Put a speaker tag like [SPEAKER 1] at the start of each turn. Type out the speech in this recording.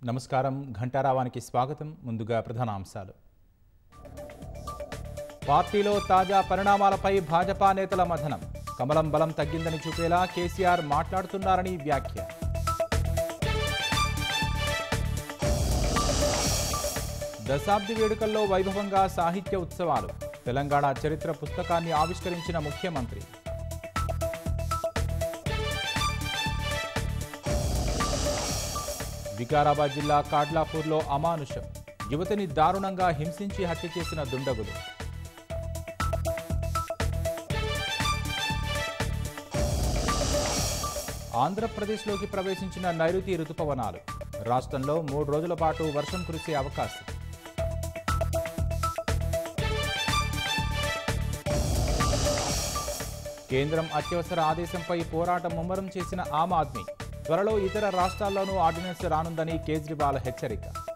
[SPEAKER 1] నమస్కారం ఘంటారావానికి స్వాగతం ముందుగా ప్రధానాంశాలు పార్టీలో తాజా పరిణామాలపై భాజపా నేతల మథనం కమలం బలం తగ్గిందని చూపేలా కేసీఆర్ మాట్లాడుతున్నారని వ్యాఖ్య దశాబ్ది వేడుకల్లో వైభవంగా సాహిత్య ఉత్సవాలు తెలంగాణ చరిత్ర పుస్తకాన్ని ఆవిష్కరించిన ముఖ్యమంత్రి వికారాబాద్ జిల్లా కాడ్లాపూర్లో అమానుషం యువతిని దారుణంగా హింసించి హత్య చేసిన దుండగులు ఆంధ్రప్రదేశ్లోకి ప్రవేశించిన నైరుతి రుతుపవనాలు రాష్ట్రంలో మూడు రోజుల పాటు వర్షం కురిసే అవకాశం కేంద్రం అత్యవసర ఆదేశంపై పోరాటం ముమ్మరం చేసిన ఆమ్ ఆద్మీ త్వరలో ఇతర రాష్ట్రాల్లోనూ ఆర్డినెన్స్ రానుందని కేజ్రీవాల్ హెచ్చరిక